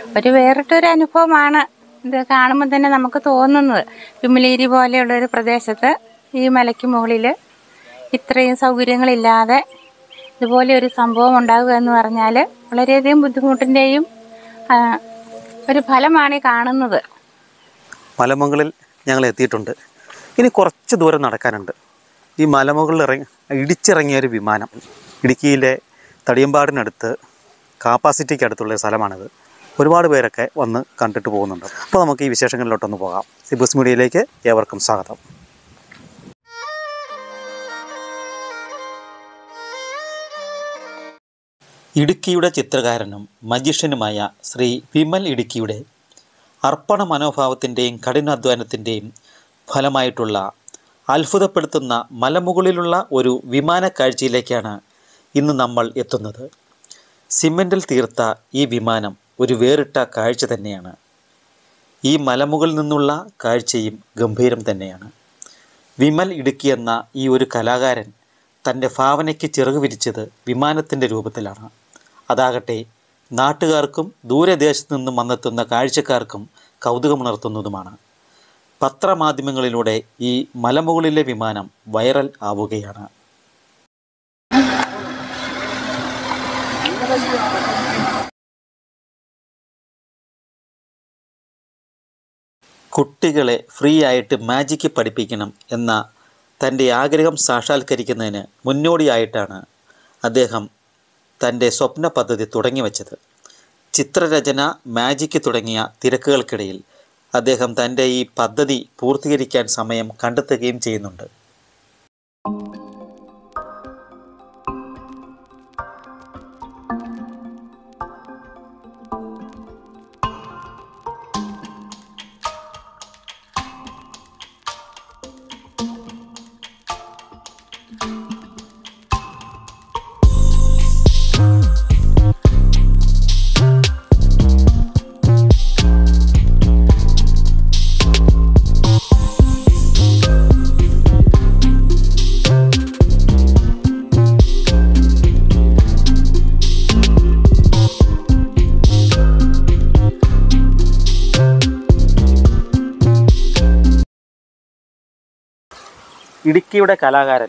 ഒരു വേറിട്ടൊരു അനുഭവമാണ് ഇത് കാണുമ്പോൾ തന്നെ നമുക്ക് തോന്നുന്നത് വിമലേരി പോലെയുള്ള ഒരു പ്രദേശത്ത് ഈ മലയ്ക്ക് മുകളിൽ ഇത്രയും സൗകര്യങ്ങളില്ലാതെ ഇതുപോലെ ഒരു സംഭവം ഉണ്ടാകുക എന്ന് പറഞ്ഞാൽ വളരെയധികം ബുദ്ധിമുട്ടിൻ്റെയും ആ, ഒരു ഫലമാണ് ഈ കാണുന്നത് മലമുകളിൽ ഞങ്ങൾ എത്തിയിട്ടുണ്ട് ഇനി കുറച്ച് ദൂരം നടക്കാനുണ്ട് ഈ മലമുകളിൽ ഇറങ്ങി ഇടിച്ചിറങ്ങിയ ഒരു വിമാനം ഇടുക്കിയിലെ തടിയമ്പാടിനടുത്ത് കാപ്പാസിറ്റിക്ക് അടുത്തുള്ള ഒരു സ്ഥലമാണിത് ഒരുപാട് പേരൊക്കെ വന്ന് കണ്ടിട്ട് പോകുന്നുണ്ട് അപ്പോൾ നമുക്ക് ഈ വിശേഷങ്ങളിലോട്ടൊന്ന് പോകാം സിബസ് മീഡിയയിലേക്ക് ഏവർക്കും സ്വാഗതം ഇടുക്കിയുടെ ചിത്രകാരനും മജീഷ്യനുമായ ശ്രീ വിമൽ ഇടുക്കിയുടെ അർപ്പണ മനോഭാവത്തിൻ്റെയും കഠിനാധ്വാനത്തിൻ്റെയും ഫലമായിട്ടുള്ള അത്ഭുതപ്പെടുത്തുന്ന മലമുകളിലുള്ള ഒരു വിമാന കാഴ്ചയിലേക്കാണ് ഇന്ന് നമ്മൾ എത്തുന്നത് സിമെൻറ്റിൽ തീർത്ത ഈ വിമാനം ഒരു വേറിട്ട കാഴ്ച തന്നെയാണ് ഈ മലമുകളിൽ നിന്നുള്ള കാഴ്ചയും ഗംഭീരം തന്നെയാണ് വിമൽ ഇടുക്കി എന്ന ഈ ഒരു കലാകാരൻ തൻ്റെ ഭാവനയ്ക്ക് ചിറക് വിരിച്ചത് വിമാനത്തിൻ്റെ രൂപത്തിലാണ് അതാകട്ടെ നാട്ടുകാർക്കും ദൂരദേശത്തു നിന്നും വന്നെത്തുന്ന കാഴ്ചക്കാർക്കും കൗതുകമുണർത്തുന്നതുമാണ് പത്രമാധ്യമങ്ങളിലൂടെ ഈ മലമുകളിലെ വിമാനം വൈറൽ ആവുകയാണ് കുട്ടികളെ ഫ്രീ ആയിട്ട് മാജിക്ക് പഠിപ്പിക്കണം എന്ന തൻ്റെ ആഗ്രഹം സാക്ഷാത്കരിക്കുന്നതിന് മുന്നോടിയായിട്ടാണ് അദ്ദേഹം തൻ്റെ സ്വപ്ന പദ്ധതി തുടങ്ങിവെച്ചത് ചിത്രരചന മാജിക്ക് തുടങ്ങിയ തിരക്കുകൾക്കിടയിൽ അദ്ദേഹം തൻ്റെ ഈ പദ്ധതി പൂർത്തീകരിക്കാൻ സമയം കണ്ടെത്തുകയും ചെയ്യുന്നുണ്ട് ഇടുക്കിയുടെ കലാകാരൻ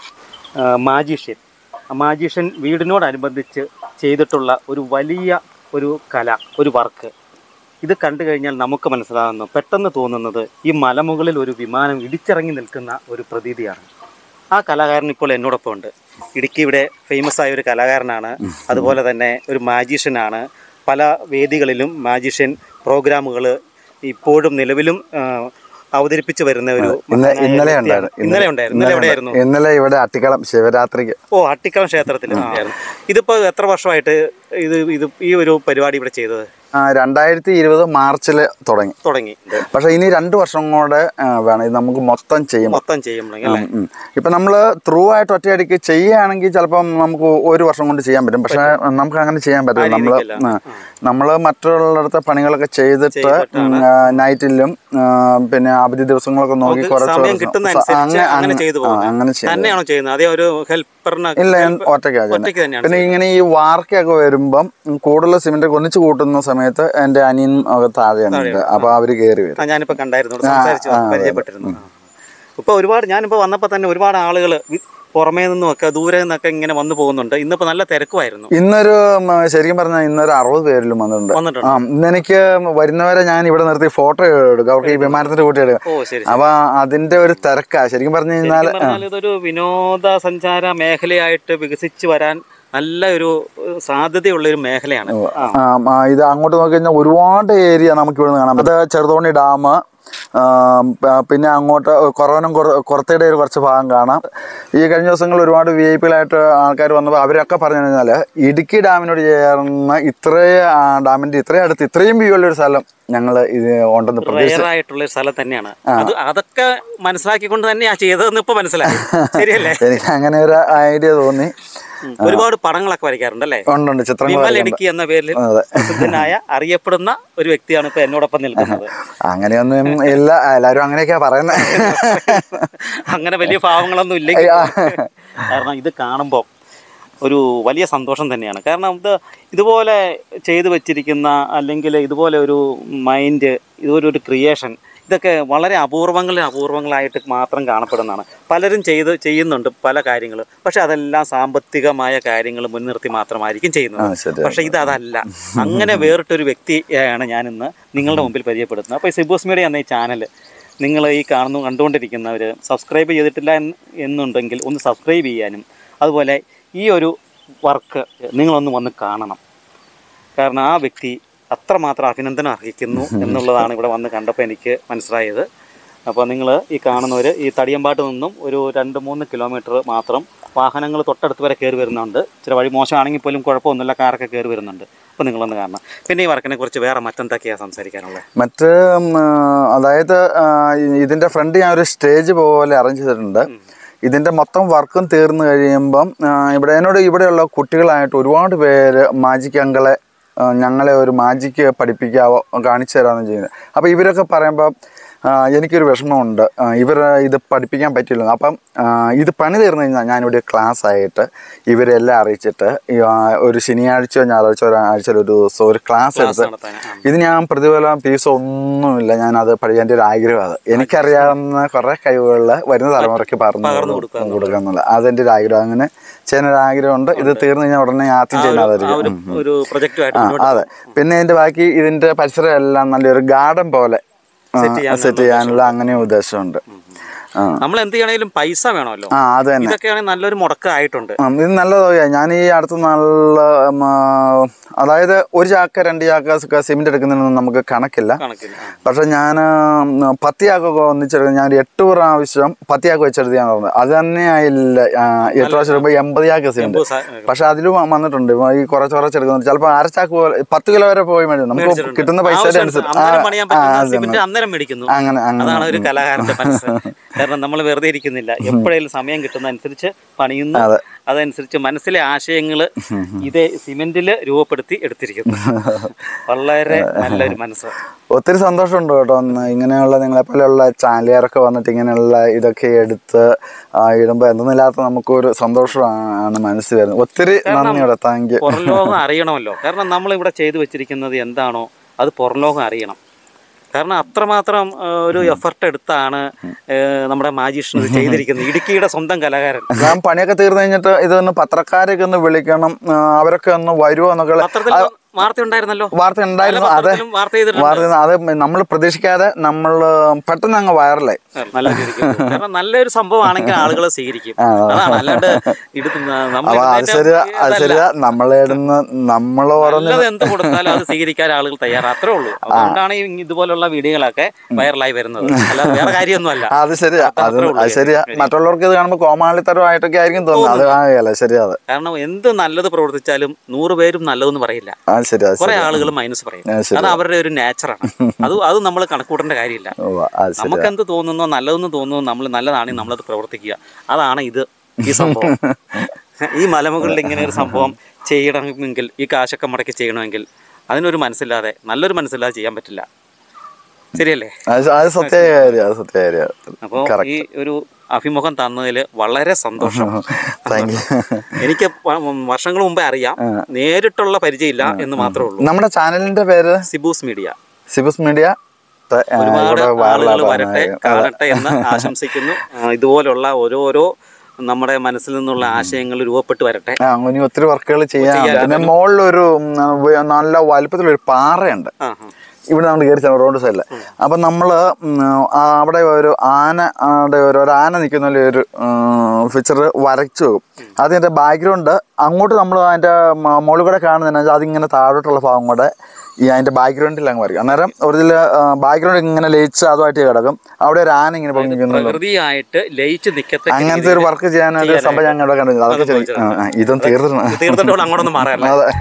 മാജീഷ്യൻ മാജീഷ്യൻ വീടിനോടനുബന്ധിച്ച് ചെയ്തിട്ടുള്ള ഒരു വലിയ ഒരു കല ഒരു വർക്ക് ഇത് കണ്ടു കഴിഞ്ഞാൽ നമുക്ക് മനസ്സിലാകുന്നു പെട്ടെന്ന് തോന്നുന്നത് ഈ മലമുകളിൽ ഒരു വിമാനം ഇടിച്ചിറങ്ങി നിൽക്കുന്ന ഒരു പ്രതീതിയാണ് ആ കലാകാരൻ ഇപ്പോൾ എന്നോടൊപ്പം ഉണ്ട് ഇടുക്കിയുടെ ഫേമസ് ആയ ഒരു കലാകാരനാണ് അതുപോലെ തന്നെ ഒരു മാജീഷ്യനാണ് പല വേദികളിലും മാജീഷ്യൻ പ്രോഗ്രാമുകൾ ഇപ്പോഴും നിലവിലും ആ, അവതരിപ്പിച്ചു വരുന്ന ഒരു ഇന്ന മഹാനായ ഇന്നലെ വ്യക്തിയാണ്. ഉണ്ടായിരുന്നു ഇന്നലെ ഉണ്ടായിരുന്നു ഇന്നലെ എവിടെയായിരുന്നു ഇന്നലെ ഇവിടെ അട്ടിക്കളം ശിവരാത്രിക്ക് ഓ അട്ടിക്കളം ക്ഷേത്രത്തിൽ ആയിരുന്നു ഇതിപ്പോ എത്ര വർഷമായിട്ട് ഇത് ഇത് ഈ ഒരു പരിപാടി ഇവിടെ ചെയ്തത് ആ, രണ്ടായിരത്തി ഇരുപത് മാർച്ചിൽ തുടങ്ങി തുടങ്ങി പക്ഷെ ഇനി രണ്ട് വർഷം കൂടെ ആ, വേണം ഇത് നമുക്ക് മൊത്തം ചെയ്യും മൊത്തം ചെയ്യുമ്പോഴെങ്കിൽ അല്ലേ ഇപ്പൊ നമ്മൾ ത്രൂ ആയിട്ട് ഒറ്റയടിക്ക് ചെയ്യുകയാണെങ്കിൽ ചിലപ്പം നമുക്ക് ഒരു വർഷം കൊണ്ട് ചെയ്യാൻ പറ്റും പക്ഷെ നമുക്ക് അങ്ങനെ ചെയ്യാൻ പറ്റില്ല നമ്മൾ രീതിക്കല്ല. നമ്മൾ മറ്റുള്ളിടത്തെ പണികളൊക്കെ ചെയ്തിട്ട് ചെയ്തിട്ടാണ്. നൈറ്റിലും പിന്നെ അവധി ദിവസങ്ങളൊക്കെ നോക്കി നമുക്ക് കുറച്ച് സമയം ദിവസം- കിട്ടുന്ന സ- അനുസരിച്ച് അങ്ങ- അങ്ങനെ അങ്ങ- ചെയ്തു ആ, അങ്ങനെ പോകുന്നത് ചെയ്യും തന്നെയാണോ ചെയ്യുന്നത് അതേ ഒരു ഹെൽപ്പറിനെ ഇല്ല ഞാൻ ഒറ്റയ്ക്കാ ചെയ്യുന്നത്. ഒറ്റയ്ക്ക് തന്നെയാണ് പിന്നെ ഇങ്ങനെ ഈ വാർക്കൊക്കെ വരുമ്പം കൂടുതൽ സിമെന്റ് ഒക്കെ ഒന്നിച്ച് കൂട്ടുന്ന സമയത്ത് എന്റെ അനിയൻ ഒക്കെ താഴെയുണ്ട് അപ്പൊ അവര് കയറി വരും ആ, ഞാനിപ്പോ കണ്ടായിരുന്നു ഇവിടെ സംസാരിച്ചു ആ, അതെ, പരിചയപ്പെട്ടിരുന്നു ആ. ഇപ്പൊ ഒരുപാട് ഞാനിപ്പോ വന്നപ്പോ തന്നെ ഒരുപാട് ആളുകൾ പുറമേ നിന്നുമൊക്കെ ദൂരെ നിന്നൊക്കെ ഇങ്ങനെ വന്നു പോകുന്നുണ്ട് ഇന്നിപ്പോ നല്ല തിരക്കുമായിരുന്നു ഇന്നൊരു ഉം, ശരിക്കും പറഞ്ഞാൽ ഇന്നൊരു അറുപത് പേരിലും വന്നിട്ടുണ്ട് വന്നിട്ടുണ്ട് ആ ഇന്ന് എനിക്ക് വരുന്നവരെ ഞാൻ ഇവിടെ നിർത്തി ഫോട്ടോ എടുക്കും അവർക്ക് ഈ വിമാനത്തിന്റെ കൂട്ടി എടുക്കും ഓ ശരി അപ്പൊ അതിന്റെ ഒരു തിരക്കാ ശരിക്കും പറഞ്ഞു കഴിഞ്ഞാൽ ശരിക്കും പറഞ്ഞാൽ ഇതൊരു വിനോദ സഞ്ചാര മേഖലയായിട്ട് വികസിച്ച് വരാൻ നല്ല ഒരു ഏഹ്, സാധ്യതയുള്ള ഒരു മേഖലയാണ് ആ. ആ, ആ, ഇത് അങ്ങോട്ട് നോക്കി കഴിഞ്ഞാൽ ഒരുപാട് ഏരിയ നമുക്ക് ഇവിടെ കാണാം അത് ചെറുതോണി ഡാം പിന്നെ അങ്ങോട്ട് കുറവനും കുറത്തയുടെ ഒരു കുറച്ച് ഭാഗം കാണാം ഈ കഴിഞ്ഞ ദിവസങ്ങളിൽ ഒരുപാട് വി ഐ പികളായിട്ട് ആൾക്കാർ വന്നപ്പോൾ അവരൊക്കെ പറഞ്ഞു കഴിഞ്ഞാൽ ഇടുക്കി ഡാമിനോട് ചേർന്ന് ഇത്രയും ആ, ഡാമിന്റെ ഇത്രയും അടുത്ത് ഇത്രയും വ്യൂ ഉള്ള ഒരു സ്ഥലം ഞങ്ങൾ ഇത് ഉണ്ടെന്ന് പ്രതീക്ഷിച്ചു റയർ ആയിട്ടുള്ള ഒരു സ്ഥലം തന്നെയാണ് അത് അതൊക്കെ മനസ്സിലാക്കിക്കൊണ്ട് തന്നെയാ ചെയ്തതെന്ന് ഇപ്പൊ മനസ്സിലായി ശരിയല്ലേ എനിക്ക് അങ്ങനെ ഒരു ഐഡിയ തോന്നി ഉം. ഒരുപാട് പടങ്ങളൊക്കെ വരയ്ക്കാറുണ്ടല്ലേ ഉണ്ടുണ്ട് ചിത്രങ്ങൾ വിമൽ വരയ്ക്കുന്നുണ്ട്. ഇടുക്കി എന്ന പേരിൽ അതെ. പ്രസിദ്ധനായ അറിയപ്പെടുന്ന ഒരു വ്യക്തിയാണ് ഇപ്പൊ എന്നോടൊപ്പം നിൽക്കുന്നത് അങ്ങനെയൊന്നും ഇല്ല എല്ലാവരും അങ്ങനെയൊക്കെയാ പറയുന്നത് അങ്ങനെ വലിയ ഭാവങ്ങളൊന്നും ഇല്ലെങ്കിൽ കാരണം ഇത് കാണുമ്പോൾ ഒരു വലിയ സന്തോഷം തന്നെയാണ് കാരണം ഇത് ഇതുപോലെ ചെയ്തു വെച്ചിരിക്കുന്ന അല്ലെങ്കിൽ ഇതുപോലെ ഒരു മൈൻഡ് ഇതുപോലെ ഒരു ക്രിയേഷൻ ഇതൊക്കെ വളരെ അപൂർവങ്ങളിൽ അപൂർവങ്ങളായിട്ട് മാത്രം കാണപ്പെടുന്നതാണ് പലരും ചെയ്ത് ചെയ്യുന്നുണ്ട് പല കാര്യങ്ങൾ പക്ഷെ അതെല്ലാം സാമ്പത്തികമായ കാര്യങ്ങൾ മുൻനിർത്തി മാത്രമായിരിക്കും ആ ചെയ്യുന്നത് ശരി പക്ഷെ ഇത് അതല്ല അങ്ങനെ വേറിട്ടൊരു വ്യക്തിയാണ് ഞാൻ ഇന്ന് നിങ്ങളുടെ മുമ്പിൽ പരിചയപ്പെടുത്തുന്നത് അപ്പോൾ ഈ സിബോസ് മീഡിയ എന്ന ഈ ചാനൽ നിങ്ങൾ ഈ കാണുന്നു കണ്ടുകൊണ്ടിരിക്കുന്നവർ സബ്സ്ക്രൈബ് ചെയ്തിട്ടില്ല എന്ന് എന്നുണ്ടെങ്കിൽ ഒന്ന് സബ്സ്ക്രൈബ് ചെയ്യാനും അതുപോലെ ഈ ഒരു വർക്ക് നിങ്ങളൊന്ന് വന്ന് കാണണം കാരണം ആ വ്യക്തി അത്രമാത്രം അഭിനന്ദനം അർഹിക്കുന്നു എന്നുള്ളതാണ് ഇവിടെ വന്ന് കണ്ടപ്പോൾ എനിക്ക് മനസ്സിലായത് അപ്പോൾ നിങ്ങൾ ഈ കാണുന്നവർ ഈ തടിയമ്പാട്ട് നിന്നും ഒരു രണ്ട് മൂന്ന് കിലോമീറ്റർ മാത്രം വാഹനങ്ങൾ തൊട്ടടുത്ത് വരെ കയറി വരുന്നുണ്ട് ചില വഴി മോശമാണെങ്കിൽ പോലും കുഴപ്പമൊന്നുമില്ല കാറൊക്കെ കയറി വരുന്നുണ്ട് അപ്പോൾ നിങ്ങളൊന്ന് കാണണം പിന്നെ ഈ വർക്കിനെ കുറിച്ച് വേറെ മറ്റെന്തൊക്കെയാണ് സംസാരിക്കാനുള്ളത് മറ്റ് ഉം, ആ, അതായത് ആ, ഇതിന്റെ ഫ്രണ്ട് ഞാൻ ഒരു സ്റ്റേജ് പോലെ അറേഞ്ച് ചെയ്തിട്ടുണ്ട് ഇതിന്റെ മൊത്തം വർക്കും തീർന്നു കഴിയുമ്പം ആ, ഇവിടെ എന്നോട് ഇവിടെയുള്ള കുട്ടികളായിട്ട് ഒരുപാട് പേര് മാജിക് അങ്കളെ ആ, ഞങ്ങളെ ഒരു മാജിക്ക് പഠിപ്പിക്കാവോ കാണിച്ചു തരാമെന്ന് ചെയ്യുന്നത് അപ്പോൾ ഇവരൊക്കെ പറയുമ്പോൾ ആ, എനിക്കൊരു വിഷമമുണ്ട് ആ, ഇവർ ഇത് പഠിപ്പിക്കാൻ പറ്റില്ല അപ്പം ആ, ഇത് പണി തീർന്നു കഴിഞ്ഞാൽ ഞാനിവിടെ ക്ലാസ് ആയിട്ട് ഇവരെല്ലാം അറിയിച്ചിട്ട് ഈ, ആ, ഒരു ശനിയാഴ്ച ഞായറാഴ്ച ഒരാഴ്ച ഒരു ദിവസം ഒരു ക്ലാസ് ക്ലാസ് എടുത്ത് നടത്താൻ ആ. ഇത് ഞാൻ പ്രതിഫലം ഫീസോ ഒന്നുമില്ല ഞാൻ അത് പഠിക്കാൻ എൻ്റെ ഒരു ആഗ്രഹമാണ് എനിക്കറിയാവുന്ന കുറേ കഴിവുകളിൽ വരുന്ന തലമുറയ്ക്ക് പറഞ്ഞു പകർന്നു കൊടുക്കുക എന്നുള്ളത്. കൊടുക്കുക എന്നുള്ളത് അതെൻ്റെ ഒരു ആഗ്രഹം അങ്ങനെ ചെയ്യാൻ ഒരു ആഗ്രഹമുണ്ട് ഇത് തീർന്നു കഴിഞ്ഞാൽ ഉടനെ ആദ്യം ആ ചെയ്യുന്ന ഒരു- ആ ഒരു അതായിരിക്കും ഒരു പ്രൊജക്റ്റുമായിട്ട് ആ മുന്നോട്ട് അതെ പിന്നെ ഇതിന്റെ ബാക്കി ഇതിന്റെ പരിസരം എല്ലാം നല്ലൊരു ഗാർഡൻ പോലെ Set ചെയ്യാനുള്ള സെറ്റ് ചെയ്യാനുള്ള അങ്ങനെ ഉദ്ദേശമുണ്ട് ആ നമ്മൾ എന്ത് ചെയ്യണമെങ്കിലും പൈസ വേണമല്ലോ ആ അത് തന്നെ ഇതൊക്കെയാണെങ്കിൽ നല്ലൊരു മുടക്കമായിട്ടുണ്ട് ഉം, ഇത് നല്ല തുകയാണ് ഞാൻ ഈ അടുത്ത് നല്ല ഉം, ആ, അതായത് ഒരു ചാക്ക രണ്ട് ചാക്ക സിമെന്റ് എടുക്കുന്നതിനൊന്നും നമുക്ക് കണക്കില്ല കണക്കിന് ആ. പക്ഷെ ഞാൻ പത്തിയാക്കൊക്കെ ഒന്നിച്ചെടുക്കും ഞാൻ ഒരു എട്ട് പ്രാവശ്യം പത്തിയാക്ക് വെച്ചെടുത്ത് ഞാൻ പറഞ്ഞത് അത് തന്നെ ആയില്ല ആ, എട്ട് പ്രാവശ്യം എടുക്കുമ്പോൾ എൺപത് ചാക്ക് സിമെന്റ് എൺപത് സാ- പക്ഷെ അതിലും വന്നിട്ടുണ്ട് ഇപ്പൊ ഈ കുറച്ച് കുറച്ച് എടുക്കുന്നുണ്ട് ചിലപ്പോൾ അരച്ചാക്ക് പോലെ പത്ത് കിലോ വരെ പോയി മേടിക്കും നമുക്ക് മേടിച്ചിട്ടുണ്ട്. കിട്ടുന്ന പൈസയുടെ ആവശ്യം അനുസരിച്ച് അന്നേരം പണിയാൻ ആ, പറ്റുന്ന അത് സിമെന്റ് തന്നെ. അന്നേരം മേടിക്കുന്നു അങ്ങനെ അങ്ങനെ അതാണ് ഒരു കലാകാരന്റെ മനസ്സ് കാരണം നമ്മൾ വെറുതെ ഇരിക്കുന്നില്ല എപ്പോഴേലും സമയം കിട്ടുന്ന അനുസരിച്ച് പണിയുന്നു അതെ. അതനുസരിച്ച് മനസ്സിലെ ആശയങ്ങൾ ഇതേ സിമെന്റില് രൂപപ്പെടുത്തി എടുത്തിരിക്കുന്നു വളരെ നല്ലൊരു മനസ്സ് ഒത്തിരി സന്തോഷമുണ്ട് കേട്ടോ ഒന്ന് ഇങ്ങനെയുള്ള നിങ്ങളെ പോലെയുള്ള ചാനലുകാരൊക്കെ വന്നിട്ട് ഇങ്ങനെയുള്ള ഇതൊക്കെ എടുത്ത് ആ, ഇടുമ്പോൾ എന്തെന്നില്ലാത്ത നമുക്കൊരു സന്തോഷമാണ് മനസ്സിൽ വരുന്നത് ഒത്തിരി നന്ദി കേട്ടോ താങ്ക് യു പുറം ലോകം അറിയണമല്ലോ കാരണം നമ്മൾ ഇവിടെ ചെയ്തു വെച്ചിരിക്കുന്നത് എന്താണോ അത് പുറം ലോകം അറിയണം കാരണം അത്രമാത്രം ആ, ഒരു എഫർട്ട് എടുത്താണ് ഏ, നമ്മുടെ മാജീഷൻ ഇത് ചെയ്തിരിക്കുന്നത് ഇടുക്കിയുടെ സ്വന്തം കലാകാരൻ ഞാൻ പണിയൊക്കെ തീർന്നു കഴിഞ്ഞിട്ട് ഇതൊന്ന് പത്രക്കാരെയൊക്കെ ഒന്ന് വിളിക്കണം ആ, അവരൊക്കെ ഒന്ന് വരുമോ എന്നൊക്കെ പത്രത്തിൽ വാർത്ത ഉണ്ടായിരുന്നല്ലോ വാർത്ത ഉണ്ടായിരുന്നു അതെ പത്രത്തിലും വാർത്ത ചെയ്തിട്ടുണ്ട് വാർത്ത അത് നമ്മൾ പ്രതീക്ഷിക്കാതെ നമ്മൾ പെട്ടെന്ന് അങ്ങ് വൈറലായി നല്ല രീതിക്ക് പോകും. കാരണം നല്ലൊരു സംഭവമാണെങ്കിൽ ആളുകൾ സ്വീകരിക്കും ആ. അതാണ് അല്ലാണ്ട് ഇടുന്ന നമ്മൾ അപ്പൊ അത് ഇടുന്നതിന്റെ ശരിയാ അത് അതല്ല. ശരിയാ നമ്മളിടുന്ന നമ്മൾ ഓരോന്ന് നല്ലത് എന്ത് കൊടുത്താലും അത് സ്വീകരിക്കാൻ ആളുകൾ തയ്യാറാ അത്രേ ഉള്ളൂ അതുകൊണ്ടാണ് ഈ ഇതുപോലുള്ള വീഡിയോകളൊക്കെ വൈറലായി വരുന്നത് അല്ലാതെ വേറെ കാര്യമൊന്നുമല്ല ആ, അത് ശരിയാ അത് അത്രേ ഉള്ളൂ അത് ശരിയാ മറ്റുള്ളവർക്ക് ഇത് കാണുമ്പോൾ കോമാളിത്തരമായിട്ടൊക്കെ ആയിരിക്കും തോന്നുന്നത് അത് ആകെയല്ല ശരിയാ അത് കാരണം എന്ത് നല്ലത് പ്രവർത്തിച്ചാലും നൂറ് പേരും നല്ലതെന്ന് പറയില്ല ആ ശരിയാ കുറെ ശരി ആളുകൾ മൈനസ് പറയും ആ, ശരി. അത് അവരുടെ ഒരു നേച്ചറാണ് അത് അത് നമ്മൾ കണക്കൂട്ടേണ്ട കാര്യമില്ല ഓ അത് ശരി നമുക്ക് എന്ത് തോന്നുന്നോ നല്ലതെന്ന് തോന്നുന്നോ നമ്മൾ നല്ലതാണെങ്കിൽ നമ്മളത് പ്രവർത്തിക്കുക അതാണ് ഇത് ഈ സംഭവം ഈ മലമുകളിൽ ഇങ്ങനെ ഒരു സംഭവം ചെയ്യണമെങ്കിൽ ഈ കാശൊക്കെ മുടക്കി ചെയ്യണമെങ്കിൽ അതിനൊരു മനസ്സില്ലാതെ നല്ലൊരു മനസ്സില്ലാതെ ചെയ്യാൻ പറ്റില്ല ശരിയല്ലേ അത് അത് സത്യ കാര്യം അത് സത്യ കാര്യം അപ്പോൾ ഈ ഒരു അഭിമുഖം തന്നതിൽ വളരെ സന്തോഷം താങ്ക് യു എനിക്ക് വ- വർഷങ്ങൾ മുമ്പേ അറിയാം നേരിട്ടുള്ള പരിചയമില്ല എന്ന് മാത്രമേ ഉള്ളൂ നമ്മുടെ ചാനലിന്റെ പേര് സിബൂസ് മീഡിയ സിബസ് മീഡിയ ഒരുപാട് ആളുകൾ വരട്ടെ കാണട്ടെ എന്ന് ആശംസിക്കുന്നു ആ, ഇതുപോലുള്ള ഓരോരോ നമ്മുടെ മനസ്സിൽ നിന്നുള്ള ആശയങ്ങൾ രൂപപ്പെട്ട് വരട്ടെ ആ ഇനി ഒത്തിരി വർക്കുകൾ ചെയ്യാനുണ്ട് പിന്നെ മുകളിലൊരു ഉം, വ- നല്ല വലുപ്പത്തിലൊരു പാറയുണ്ട് ആ ആ. ഇവിടെ നമ്മൾ കയറി ചെല്ലാം റോഡ് സൈഡിൽ അപ്പം നമ്മൾ അവിടെ ഒരു ആന ആടെ ഒരു ഒരു ആന നിൽക്കുന്ന പോലെ ഒരു പിക്ചർ വരച്ചു വെക്കും അതിൻ്റെ ബാക്ക്ഗ്രൗണ്ട് അങ്ങോട്ട് നമ്മൾ അതിൻ്റെ മുകളിൽ കൂടെ കാണുന്നതിന് അതിങ്ങനെ താഴോട്ടുള്ള ഭാഗം കൂടെ ഈ അതിൻ്റെ ബാക്ക്ഗ്രൗണ്ടിൽ അങ്ങ് വരയ്ക്കും അന്നേരം ഒറിജിനൽ ബാക്ക്ഗ്രൗണ്ട് ഇങ്ങനെ ലയിച്ച് അതുമായിട്ട് കിടക്കും അവിടെ ഒരു ആന ഇങ്ങനെ പൊങ്ങിക്കുന്നുണ്ട് പ്രകൃതിയായിട്ട് ലയിച്ച് നിൽക്കത്തെ അങ്ങനത്തെ ഒരു വർക്ക് ചെയ്യാനൊരു സംഭവം ഞങ്ങൾ ഇവിടെ കണ്ടിട്ടുണ്ട് അതൊക്കെ ചെയ്യും. ആ, ആ, ഇതും തീർത്തിട്ടുണ്ട് തീർത്തിട്ട് അങ്ങോട്ടൊന്നും മാറാറില്ല അതെ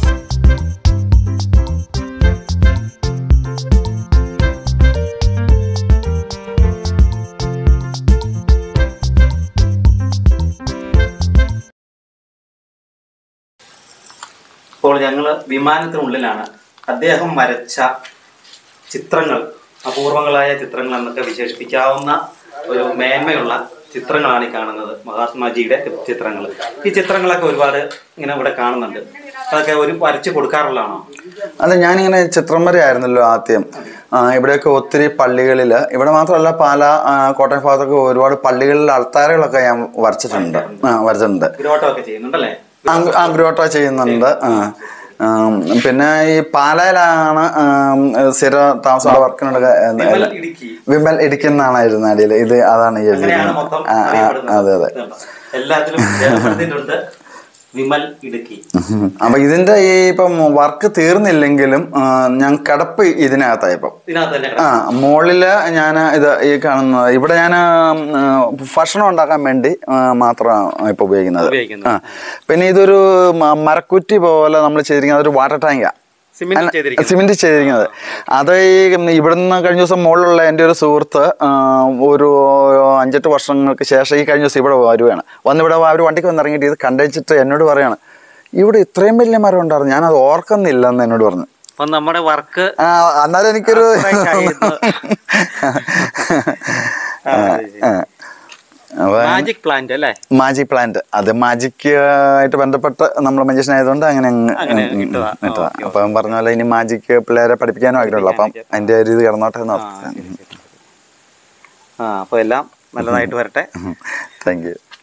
ഇപ്പോൾ ഞങ്ങൾ വിമാനത്തിനുള്ളിലാണ് അദ്ദേഹം വരച്ച ചിത്രങ്ങൾ അപൂർവങ്ങളായ ചിത്രങ്ങൾ എന്നൊക്കെ വിശേഷിപ്പിക്കാവുന്ന ഒരു മേന്മയുള്ള ചിത്രങ്ങളാണ് ഈ കാണുന്നത് മഹാത്മാജിയുടെ ചിത്രങ്ങൾ ഈ ചിത്രങ്ങളൊക്കെ ഒരുപാട് ഇങ്ങനെ ഇവിടെ കാണുന്നുണ്ട് അതൊക്കെ ഒരു വരച്ച് കൊടുക്കാറുള്ളതാണോ അതെ ഞാനിങ്ങനെ ചിത്രം വരെയായിരുന്നല്ലോ ആദ്യം ആ, ഇവിടെയൊക്കെ ഒത്തിരി പള്ളികളിൽ ഇവിടെ മാത്രമല്ല പാല ആ, കോട്ടയം ഭാഗത്തൊക്കെ ഒരുപാട് പള്ളികളിലെ അൾത്താരകളൊക്കെ ഞാൻ വരച്ചിട്ടുണ്ട് ആ വരച്ചിട്ടുണ്ട് ഗ്രോട്ടമൊക്കെ ചെയ്യുന്നുണ്ടല്ലേ ആഗ്രോട്ട ചെയ്യുന്നുണ്ട് ആ. ആം, പിന്നെ ഈ പാലയിലാണ് ആം, സ്ഥിര താമസ വർക്കിനോട് വിമൽ ഇടുക്കി വിമൽ ഇടിക്കുന്നതാണ് ഇരുന്നാടിയിൽ ഇത് അതാണ് ഈ അങ്ങനെയാണ് എഴുതിയിരിക്കുന്നത്. മൊത്തം ആ, ആ, അറിയപ്പെടുന്നത്. അതെ അതെ ഇതുണ്ടോ? എല്ലാത്തിലും രേഖപ്പെടുത്തിയിട്ടുണ്ട് വിമൽ ഇടുക്കി ഉം. അപ്പൊ ഇതിന്റെ ഈ ഇപ്പം വർക്ക് തീർന്നില്ലെങ്കിലും ആ, ഞാൻ കിടപ്പ് ഇതിനകത്തായി ഇപ്പം ഇതിനകത്ത് തന്നെ ആ മുകളില് ഞാൻ ഇത് ഈ കാണുന്നത് ഇവിടെ ഞാൻ ഭക്ഷണം ഉണ്ടാക്കാൻ വേണ്ടി മാത്രമാണ് ഇപ്പൊ ഉപയോഗിക്കുന്നത് ഉപയോഗിക്കുന്നത്. ആ പിന്നെ ഇതൊരു മ- മരക്കുറ്റി പോലെ നമ്മൾ ചെയ്തിരിക്കുന്നത് അതൊരു വാട്ടർ ടാങ്കാ സിമെന്റ് ചെയ്തിരിക്കുന്നത് സിമെന്റ് ചെയ്തിരിക്കുന്നത് അത് ഈ ഇവിടുന്ന് കഴിഞ്ഞ ദിവസം മുകളിലുള്ള എൻ്റെ ഒരു സുഹൃത്ത് ആ, ഒരു അഞ്ചെട്ട് വർഷങ്ങൾക്ക് ശേഷം ഈ കഴിഞ്ഞ ദിവസം ഇവിടെ വരുവാണ് വന്നിവിടെ അവർ വണ്ടിക്ക് വന്ന് ഇറങ്ങിയിട്ട് ഇത് കണ്ടുവച്ചിട്ട് എന്നോട് പറയാണ് ഇവിടെ ഇത്രയും വലിയ മരം ഉണ്ടായിരുന്നു ഞാനത് ഓർക്കുന്നില്ല എന്ന് എന്നോട് പറഞ്ഞു അപ്പൊ നമ്മുടെ വർക്ക് ആ അന്നേരം എനിക്കൊരു അത്രയ്ക്കായിരുന്നു. ആ. അപ്പൊ മാജിക് പ്ലാന്റ് അല്ലേ മാജിക് പ്ലാന്റ് അത് മാജിക് ആയിട്ട് ബന്ധപ്പെട്ട് നമ്മൾ മജീഷ്യൻ ആയതുകൊണ്ട് അങ്ങനെ അങ്ങ് അങ്ങനെ ഉം, ഉം, ഇട്ടതാ. ഇട്ടതാ. ഓക്കേ, അപ്പം പറഞ്ഞ പോലെ ഇനി മാജിക് പിള്ളേരെ പഠിപ്പിക്കാനും ആഗ്രഹമുള്ളൂ അപ്പം അതിന്റെ ഒരു ഇത് കിടന്നോട്ടെ എന്ന് ഓർത്ത് ആ അപ്പൊ എല്ലാം നല്ലതായിട്ട് വരട്ടെ താങ്ക് യു